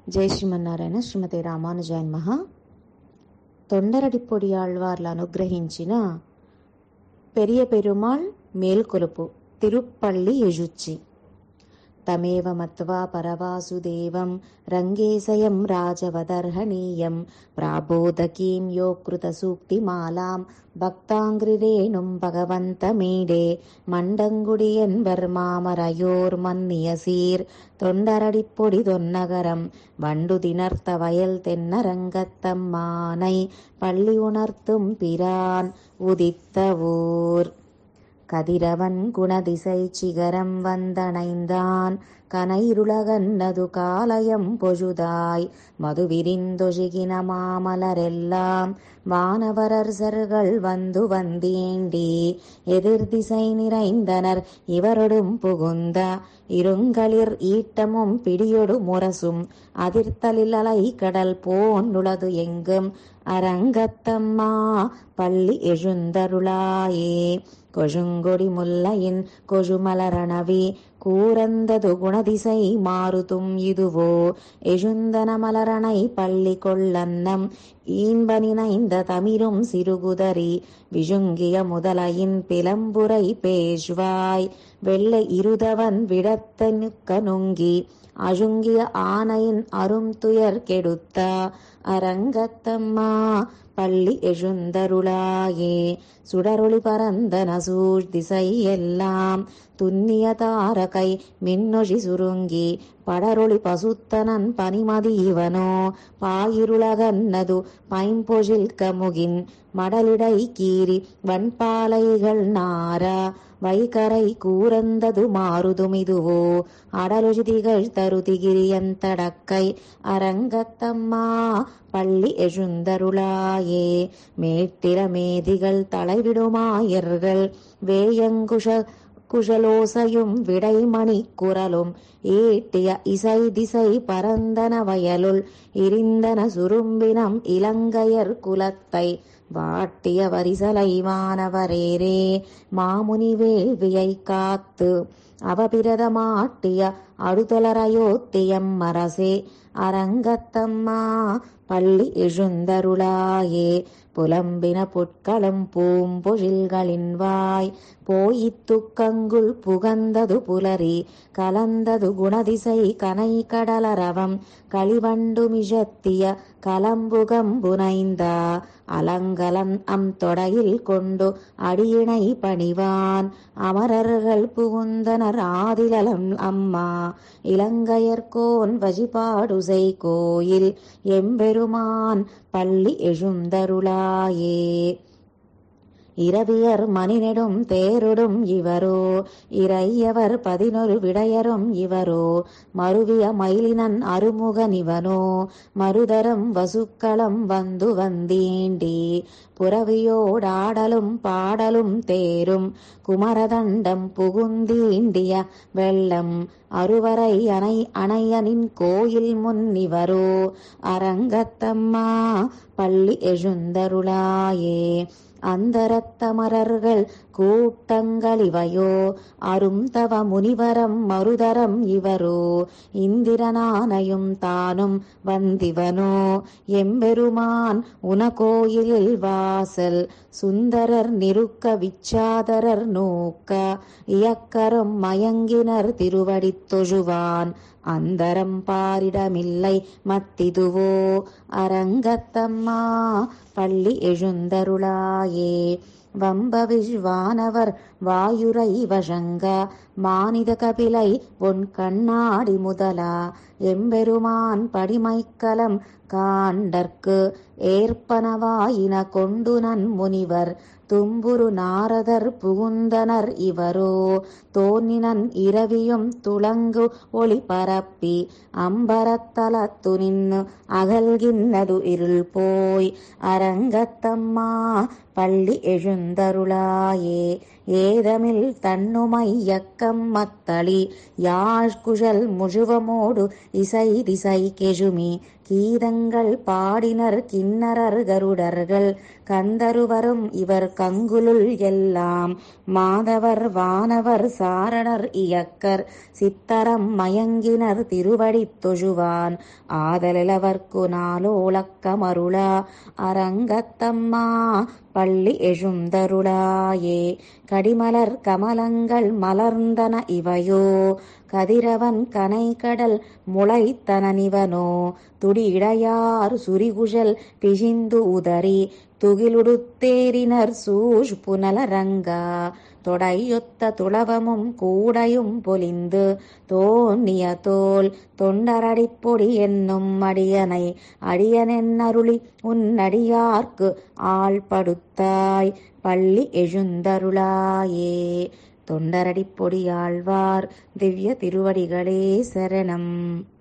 జై శ్రీమన్నారాయణ శ్రీమతి రామానుజాయన్ మహా తొండరడిపొడి ఆళ్వార్లు అనుగ్రహించిన పెరియ పెరుమాళ్ మేల్కొలుపు తిరుప్పళ్ళి ఎజుచ్చి తమేవ మత్వా పరవాసుదేవం రంగేశయం రాజవదర్హణీయం ప్రాబోధకీం యోకృత సూక్తిమాలాం பக்தாங்கிரிரேனும் பகவந்தமீடே மண்டங்குடி என்பர் மாமரையோர் மன்னிய சீர் தொண்டரடிப்பொடி தொன்னகரம் வண்டு திணர்த்த வயல் தென்னரங்கத்தம்மானை பள்ளி உணர்த்தும் பிரான் உதித்த ஊர் கதிரவன் குணதிசை சிகரம் வந்தணைந்தான் கனைருலகன்னது காலயம் பொழுதாய் மதுவிரிந்தொழுகின மாமலரெல்லாம் வானவரர்சர்கள் வந்து வந்தேண்டி எதிர்திசை நிறைந்தனர் இவரொடும் புகுந்த இருங்களிர் ஈட்டமும் பிடியொடு முரசும் அதிர்த்தலில் அலை கடல் போன்னுளது எங்கும் அரங்கத்தம்மா பள்ளி எழுந்தருளாயே கொழுங்கொடி முல்லையின் கொழுமலரணவி கூரந்தது குணதிசை மாறுதும் இதுவோ எழுந்தன மலரணை பள்ளி கொள்ளன்னம் ஈன்பனினைந்த தமிரும் சிறுகுதறி விழுங்கிய முதலையின் பிளம்புரை பேஷ்வாய் வெள்ளை இருதவன் விடத்தனுக்க நுங்கி அழுங்கிய ஆனையின் அரும் துயர் கெடுத்த அரங்கத்தம்மா பள்ளி எழுந்தருளாயே சுடரொளி பரந்தன சூழ் திசை எல்லாம் துன்னிய தாரகை மின்னொழி சுருங்கி படரொளி பசுத்தனன் பனிமதி இவனோ பாயிருளகன்னது பைம்பொழில் கமுகின் மடலிடை கீறி வன்பாலைகள் நாரா வைகரை கூரந்தது மாறுதுமிதுவோ அடலுஜி திகழ் தருதிகிரியந்தடக்கை அரங்கத்தம்மா பள்ளி எழுந்தருளாயே மேட்டிர மேதிகள் தலைவிடுமாயர்கள் வேயங்குஷ குஷலோசையும் விடைமணி குரலும் ஈட்டிய இசை திசை பரந்தன வயலுள் இருந்தன சுரும்பினம் இலங்கையர் குலத்தை வாட்டிய வரிசலை வானவரேரே மாமுனி வேள்வியை காத்து அவபிரதமாட்டிய அடுதலரையோத்தியம் மரசே அரங்கத்தம்மா பள்ளி எழுந்தருளாயே புலம்பின புட்களும் பூம்பொழில்களின் வாய் போயித்துக்கங்குள் புகந்தது புலரி கலந்தது குணதிசை கனை கடலரவம் களிவண்டு மிஷத்திய கலம்புகம் புனைந்தா அலங்கலன் அம் தொடையில் கொண்டு அடியினை பணிவான் அமரர்கள் புகுந்தனர் ஆதிலலம் அம்மா இலங்கையர்கோன் வழிபாடுசை கோயில் எம்பெருமான் பள்ளி எழுந்தருளாயே இரவியர் மணிநெடும் தேரொடும் இவரோ இறையவர் பதினொரு விடையரும் இவரோ மருவிய மயிலினன் அருமுகனிவனோ மருதரம் வசுக்களம் வந்து வந்தீண்டி புறவியோடாடலும் பாடலும் தேரும் குமரதண்டம் புகுந்தீண்டிய வெள்ளம் அருவரை அணை அணையனின் கோயில் முன்னிவரோ அரங்கத்தம்மா பள்ளி எழுந்தருளாயே அந்தரத்தமரர்கள் கூட்டங்களிவையோ அரும் தவ முனிவரம் மருதரம் இவரோ இந்திரனானையும் தானும் வந்திவனோ எம்பெருமான் உனகோயிலில் வாசல் சுந்தரர் நிருக்க விச்சாதரர் நோக்க இயக்கரும் மயங்கினர் திருவடித் தொழுவான் அந்தரம் பாரிடமில்லை மத்திதுவோ அரங்கத்தம்மா பள்ளி எழுந்தருளாயே வம்ப விஸ்வானவர் வாயுரை வசங்க மானித கபிலை பொன் கண்ணாடி முதலா எம்பெருமான் படிமைக்கலம் காண்டற்கு ஏற்பனவாயின கொண்டு நன் முனிவர் தும்புரு நாரதர் புகுந்தனர் இவரோ தோன்னினன் இரவியும் துளங்கு ஒளி பரப்பி அம்பரத்தலத்து நின்னு அகல்கின்னது இருள் போய் அரங்கத்தம்மா பள்ளி எழுந்தருளாயே ஏதமில் தன்னுமையக்கம் மத்தளி யாழ்குழல் முழுவமோடு இசை திசை கெழுமி கீதங்கள் பாடினர் கிண்ணரர் கருடர்கள் கந்தருவரும் இவர் கங்குலுள் எல்லாம் மாதவர் வானவர் சாரணர் இயக்கர் சித்தரம் மயங்கினர் திருவடித் தொழுவான் ஆதலிலவர்க்கு நாளோளக்கமருளா அரங்கத்தம்மா பள்ளி எழுந்தருளாயே கடிமலர் கமலங்கள் மலர்ந்தன இவையோ கதிரவன் கனைகடல் முளைத்தனனிவனோ துடியிடையார் சுரிகுழல் பிழிந்து உதறி துகிலுடுத்தேரினர் சூழ் புனலரங்கா தொடையொத்த துளவமும் கூடையும் பொலிந்து தோன்னிய தோல் தொண்டரடிப்பொடி என்னும் அடியனை அடியனென்னருளி உன்னடியார்க்கு ஆள்படுத்தாய் பள்ளி எழுந்தருளாயே தொண்டரடிப்பொடியாழ்வார் திவ்ய திருவடிகளே சரணம்